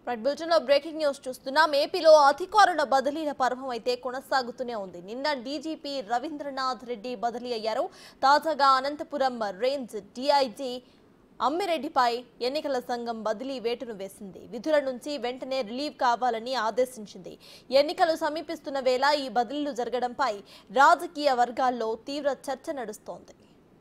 right బులెటిన్లో breaking news చూస్తున్నాం ఏపీలో అధికారుల బదిలీల పర్వం అయితే కొనసాగుతూనే ఉంది నిన్న డీజీపీ రవీంద్రనాథ్ రెడ్డి బదిలీ అయ్యారు తాజాగా అనంతపురం రేంజ్ డీఐజీ అమ్మిరెడ్డిపై ఎన్నికల సంఘం బదిలీ వేటును వేసింది విధుల నుంచి వెంటనే రిలీవ్ కావాలని ఆదేశించింది ఎన్నికలు సమీపిస్తున్న వేళ ఈ బదిలీలు జరగడంపై రాజకీయ వర్గాల్లో తీవ్ర చర్చ నడుస్తోంది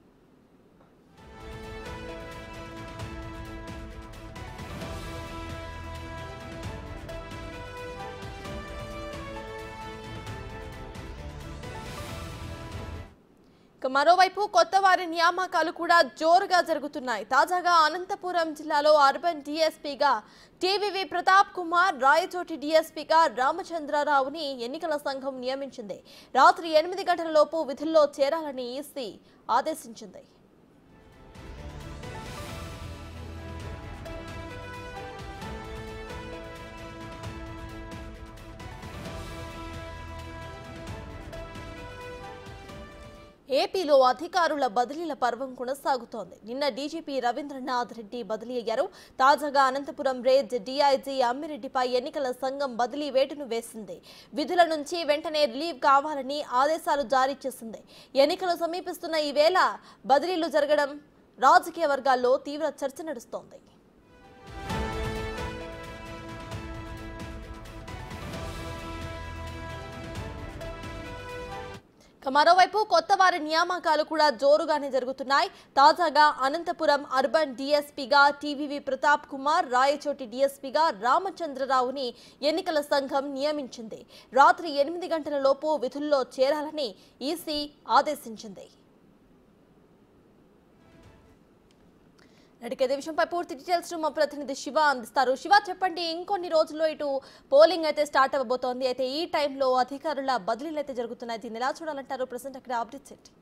ఇక మరోవైపు కొత్త వారి నియామకాలు కూడా జోరుగా జరుగుతున్నాయి తాజాగా అనంతపురం జిల్లాలో అర్బన్ డీఎస్పీగా టీవీవీ ప్రతాప్ కుమార్ రాయచోటి డీఎస్పీగా రామచంద్రరావుని ఎన్నికల సంఘం నియమించింది రాత్రి ఎనిమిది గంటల లోపు విధుల్లో చేరాలని ఈసీ ఆదేశించింది ఏపీలో అధికారుల బదిలీల పర్వం కొనసాగుతోంది నిన్న డీజీపీ రవీంద్రనాథ్ రెడ్డి బదిలీ అయ్యారు తాజాగా అనంతపురం రేంజ్ డీఐజీ అమ్మిరెడ్డిపై ఎన్నికల సంఘం బదిలీ వేటును వేసింది విధుల నుంచి వెంటనే రిలీవ్ కావాలని ఆదేశాలు జారీ చేసింది ఎన్నికలు సమీపిస్తున్న ఈ వేళ బదిలీలు జరగడం రాజకీయ వర్గాల్లో తీవ్ర చర్చ నడుస్తోంది ఇక మరోవైపు కొత్త వారి నియామకాలు కూడా జోరుగానే జరుగుతున్నాయి తాజాగా అనంతపురం అర్బన్ డీఎస్పీగా టీవీవి ప్రతాప్ కుమార్ రాయచోటి డీఎస్పీగా రామచంద్రరావుని ఎన్నికల సంఘం నియమించింది రాత్రి ఎనిమిది గంటల లోపు విధుల్లో చేరాలని ఈసీ ఆదేశించింది నడికే ఇదే విషయంపై పూర్తి డీటెయిల్స్ మా ప్రతినిధి శివ అందిస్తారు శివ చెప్పండి ఇంకొన్ని రోజుల్లో ఇటు పోలింగ్ అయితే స్టార్ట్ అవ్వబోతోంది అయితే ఈ టైంలో అధికారుల బదిలీలు అయితే జరుగుతున్నాయి దీన్ని ఎలా చూడాలంటారు ప్రజెంట్ అక్కడ అప్డేట్స్ ఏంటి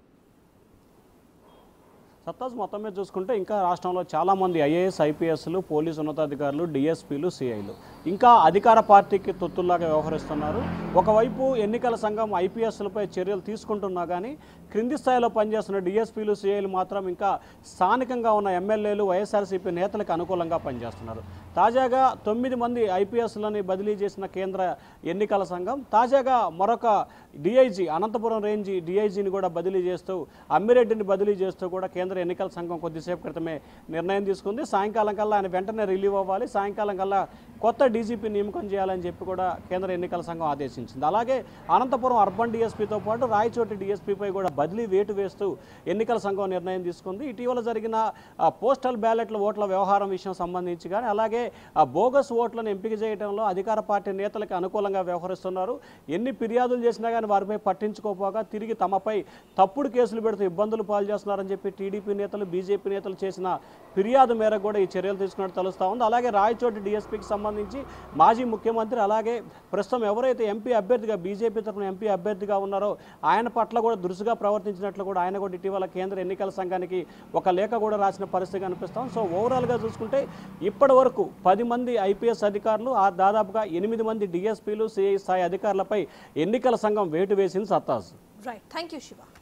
సత్తాజ్ మొత్తం మీద చూసుకుంటే ఇంకా రాష్ట్రంలో చాలామంది ఐఏఎస్ ఐపీఎస్లు పోలీసు ఉన్నతాధికారులు డిఎస్పీలు సిఐలు ఇంకా అధికార పార్టీకి తొత్తుల్లాగా వ్యవహరిస్తున్నారు ఒకవైపు ఎన్నికల సంఘం ఐపీఎస్లపై చర్యలు తీసుకుంటున్నా కానీ క్రింది స్థాయిలో పనిచేస్తున్న డిఎస్పీలు సిఐలు మాత్రం ఇంకా స్థానికంగా ఉన్న ఎమ్మెల్యేలు వైఎస్ఆర్సీపీ నేతలకు అనుకూలంగా పనిచేస్తున్నారు తాజాగా తొమ్మిది మంది ఐపీఎస్లని బదిలీ చేసిన కేంద్ర ఎన్నికల సంఘం తాజాగా మరొక డిఐజీ అనంతపురం రేంజ్ డిఐజీని కూడా బదిలీ చేస్తూ అమ్మిరెడ్డిని బదిలీ చేస్తూ కూడా కేంద్ర ఎన్నికల సంఘం కొద్దిసేపు క్రితమే నిర్ణయం తీసుకుంది సాయంకాలం కల్లా ఆయన వెంటనే రిలీవ్ అవ్వాలి సాయంకాలం కల్లా కొత్త డీజీపీ నియామకం చేయాలని చెప్పి కూడా కేంద్ర ఎన్నికల సంఘం ఆదేశించింది అలాగే అనంతపురం అర్బన్ డిఎస్పీతో పాటు రాయచోటి డిఎస్పీపై కూడా బదిలీ వేటు వేస్తూ ఎన్నికల సంఘం నిర్ణయం తీసుకుంది ఇటీవల జరిగిన ఆ, పోస్టల్ బ్యాలెట్ల ఓట్ల వ్యవహారం విషయం సంబంధించి కానీ అలాగే ఆ బోగస్ ఓట్లను ఎంపిక చేయడంలో అధికార పార్టీ నేతలకు అనుకూలంగా వ్యవహరిస్తున్నారు ఎన్ని ఫిర్యాదులు చేసినా కానీ వారిపై పట్టించుకోపోగా తిరిగి తమపై తప్పుడు కేసులు పెడుతూ ఇబ్బందులు పాలు చేస్తున్నారని చెప్పి టీడీపీ నేతలు బీజేపీ నేతలు చేసిన ఫిర్యాదు మేరకు కూడా ఈ చర్యలు తీసుకున్నట్టు తెలుస్తా ఉంది అలాగే రాయచోటి డిఎస్పీకి సంబంధించి మాజీ ముఖ్యమంత్రి అలాగే ప్రస్తుతం ఎవరైతే ఎంపీ అభ్యర్థిగా బీజేపీ తరఫున ఎంపీ అభ్యర్థిగా ఉన్నారో ఆయన పట్ల కూడా దురుసుగా ప్రవర్తించినట్లు కూడా ఆయన కూడా ఇటీవల కేంద్ర ఎన్నికల సంఘానికి ఒక లేఖ కూడా రాసిన పరిస్థితి కనిపిస్తాం సో ఓవరాల్గా చూసుకుంటే ఇప్పటి వరకు పది మంది ఐపీఎస్ అధికారులు ఆ దాదాపుగా ఎనిమిది మంది డిఎస్పీలు సిఐ స్థాయి అధికారులపై ఎన్నికల సంఘం వేటు వేసింది సత్తాజ్ రైట్ థ్యాంక్ యూ శివ